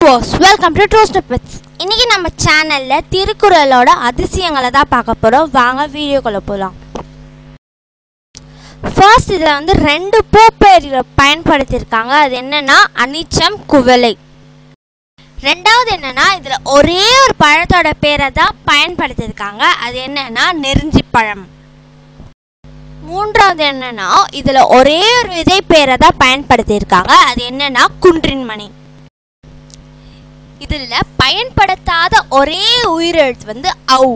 Viewers welcome to two steps இன்னைக்கு நம்ம சேனல்ல திருக்குறளோட அதிசயங்களை தான் பார்க்க போறோம் வாங்க வீடியோக்குள்ள போகலாம் ஃபர்ஸ்ட் இதில் வந்து ரெண்டு பூப்பேர்களை பயன்படுத்தியிருக்காங்க அது என்னன்னா அனிச்சம் குவளை ரெண்டாவது என்னன்னா இதில் ஒரே ஒரு பழத்தோட பேரை தான் பயன்படுத்தியிருக்காங்க அது என்னன்னா நெருஞ்சி பழம் மூன்றாவது என்னன்னா இதுல ஒரே ஒரு விதை பேரை தான் பயன்படுத்தியிருக்காங்க அது என்னன்னா குன்றின் மணி இதுல பயன்படுத்தாத ஒரே உயிரெழுத்து வந்து ஔ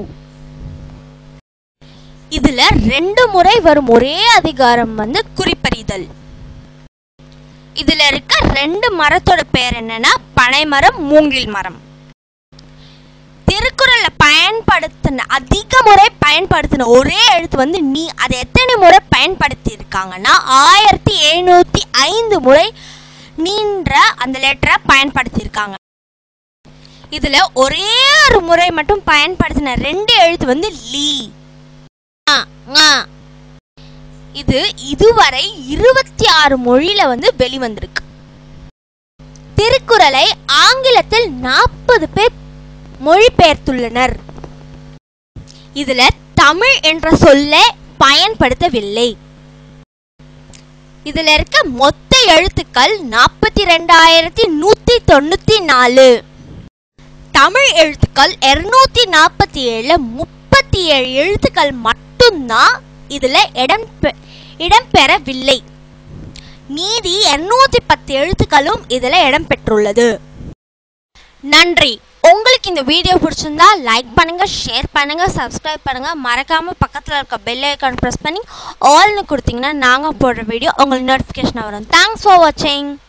இதுல ரெண்டு முறை வரும் ஒரே அதிகாரம் வந்து குறிப்பறிதல் இதுல இருக்க ரெண்டு மரத்தோட பேர் என்னன்னா பனைமரம் மூங்கில் மரம் திருக்குறள்ல பயன்படுத்தின அதிக முறை பயன்படுத்தின ஒரே எழுத்து வந்து நீ அதை எத்தனை முறை பயன்படுத்தி இருக்காங்கன்னா ஆயிரத்தி எழுநூத்தி ஐந்து முறை நீன்ற அந்த லெட்டரை பயன்படுத்தியிருக்காங்க இதுல ஒரே ஒரு முறை மட்டும் பயன்படுத்தின ரெண்டு எழுத்து வந்து லீ ஆ, ஆ. இது இதுவரை இருபத்தி ஆறு மொழியில வந்து வெளிவந்திருக்கு திருக்குறளை ஆங்கிலத்தில் நாற்பது பேர் மொழிபெயர்த்துள்ளனர் இதுல தமிழ் என்ற சொல்லை பயன்படுத்தவில்லை இதுல இருக்க மொத்த எழுத்துக்கள் நாற்பத்தி ரெண்டாயிரத்தி நூத்தி தொண்ணூத்தி நாலு தமிழ் எழுத்துக்கள் இருநூத்தி நாற்பத்தி ஏழுல முப்பத்தி ஏழு எழுத்துக்கள் மட்டும்தான் இதுல இடம் பெ- இடம்பெறவில்லை மீதி இருநூத்தி பத்து எழுத்துக்களும் இதுல இடம்பெற்றுள்ளது நன்றி உங்களுக்கு இந்த வீடியோ பிடிச்சிருந்தா லைக் பண்ணுங்க ஷேர் பண்ணுங்க சப்ஸ்கிரைப் பண்ணுங்க மறக்காம பக்கத்துல இருக்க பெல் ஐக்கான் பிரஸ் பண்ணி ஆல்னு கொடுத்தீங்கன்னா நாங்க போடுற வீடியோ உங்களுக்கு நோட்டிஃபிகேஷன் வரும் தேங்க்ஸ் ஃபார் வாட்சிங்